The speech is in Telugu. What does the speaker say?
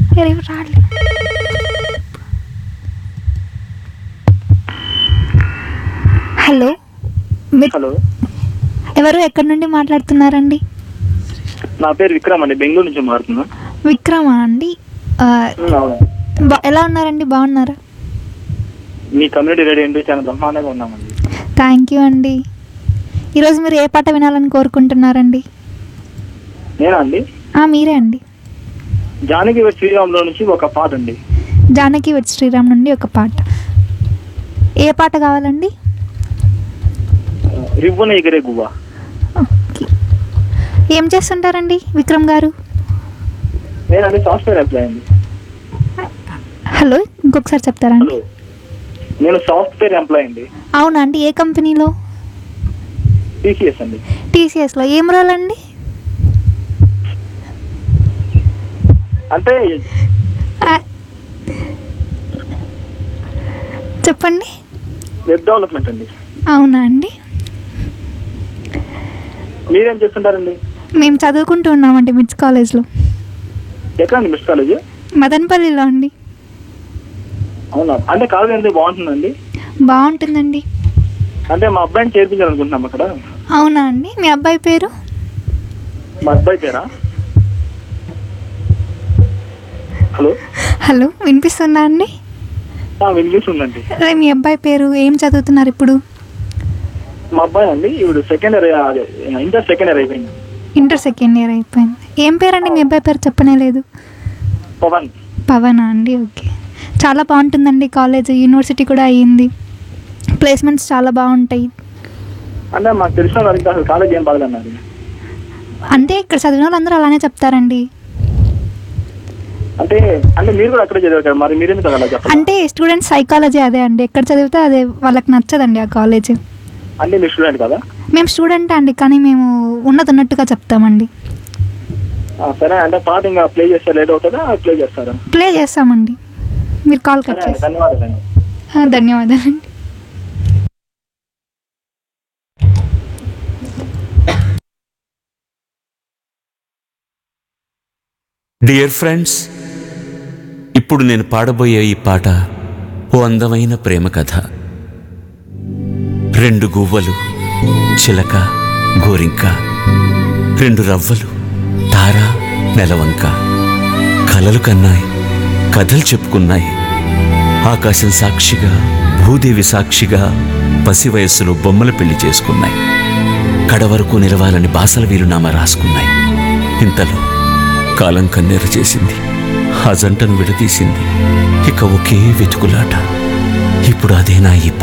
ఎవరు రావట్లేదు హలో మీరు హలో ఎవరు ఎక్కడి నుండి మాట్లాడుతున్నారండి నా పేరు విక్రమ్ అండి బెంగళూరు నుంచి మారుతున్నా విక్రమా అండి ఆ, అవును బా- ఎలా ఉన్నారండి బాగున్నారా మీ కమ్యూనిటీ రేడియో ఏంటి చాలా బ్రహ్మాండంగా ఉన్నామండి థ్యాంక్ యూ అండి ఈరోజు మీరు ఏ పాట వినాలని కోరుకుంటున్నారండి నేనా అండి ఆ, మీరే అండి జానకి వెట్ శ్రీరామ్లో నుంచి ఒక పాట అండి జానకి వెట్ శ్రీరామ్ నుండి ఒక పాట ఏ పాట కావాలండి రివ్వున ఎగిరే గువ్వ ఓకే ఏం చేస్తుంటారండి విక్రమ్ గారు నేనండి సాఫ్ట్వేర్ ఎంప్లాయ్ అండి హలో ఇంకొకసారి చెప్తారా అండి హలో నేను సాఫ్ట్వేర్ ఎంప్లాయ్ అండి అవునా అండి ఏ కంపెనీలో టీసీఎస్ అండి టీసీఎస్లో ఏం రోల్ అండి అంటే ఆ, చెప్పండి వెబ్ డెవలప్మెంట్ అండి అవునా అండి మీరేం చేస్తుంటారండి మేము చదువుకుంటూ ఉన్నామండి మిడ్స్ కాలేజ్లో ఎక్కడండి మిస్ కాలేజ్ మదనపల్లిలో అండి అవునా అంటే కాలేజ్ అంటే బాగుంటుందండి బాగుంటుందండి అంటే మా అబ్బాయిని చేర్పించాలనుకుంటున్నాం అక్కడ అవునా అండి మీ అబ్బాయి పేరు మా అబ్బాయి పేరా హలో హలో వినిపిస్తుందా అండి ఆ, వినిపిస్తుందండి అదే మీ అబ్బాయి పేరు ఏం చదువుతున్నారు ఇప్పుడు మా అబ్బాయి అండి ఇప్పుడు సెకండ్ ఇయర్ అదే ఇంటర్ సెకండ్ ఇయర్ అయిపోయింది ఇంటర్ సెకండ్ ఇయర్ అయిపోయింది ఏం పేరండి మీ అబ్బాయి పేరు చెప్పనే లేదు పవన్ పవనా అండి ఓకే చాలా బాగుంటుందండి కాలేజ్ యూనివర్సిటీ కూడా అయ్యింది ప్లేస్మెంట్స్ చాలా బాగుంటాయి అంటే మాకు తెలిసిన వాళ్ళకి అసలు కాలేజ్ ఏం బాగలన్నారు అంటే ఇక్కడ చదివిన వాళ్ళందరూ అలానే చెప్తారండి అంటే అంటే మీరు కూడా అక్కడే చదివారు కదా మరి మీరెందుకు అలా చెప్పాలి అంటే స్టూడెంట్స్ సైకాలజీ అదే అండి ఎక్కడ చదివితే అదే వాళ్ళకి నచ్చదండి ఆ కాలేజ్ అంటే మీరు స్టూడెంట్ కదా మేము స్టూడెంట్ అండి కానీ మేము ఉన్నది ఉన్నట్టుగా చెప్తామండి ఆ, సరే అంటే పాట ఇంకా ప్లే చేస్తే లేట్ అవుతుందా ప్లే చేస్తారా ప్లే చేస్తామండి మీరు కాల్ కట్ సరే అండి చేసి ధన్యవాదాలండి ఆ, ధన్యవాదాలండి డియర్ ఫ్రెండ్స్ ఇప్పుడు నేను పాడబోయే ఈ పాట ఓ అందమైన ప్రేమ కథ రెండు గువ్వలు చిలక గోరింక రెండు రవ్వలు తార నెలవంక కలలు కన్నాయి కథలు చెప్పుకున్నాయి ఆకాశం సాక్షిగా భూదేవి సాక్షిగా పసి వయస్సులో బొమ్మల పెళ్లి చేసుకున్నాయి కడవరకు నిలవాలని బాసల వీలునామా రాసుకున్నాయి ఇంతలో కాలం కన్నెర చేసింది ఆ జంటను విడదీసింది ఇక ఒకే వెతుకులాట ఇప్పుడు అదేనా ఈ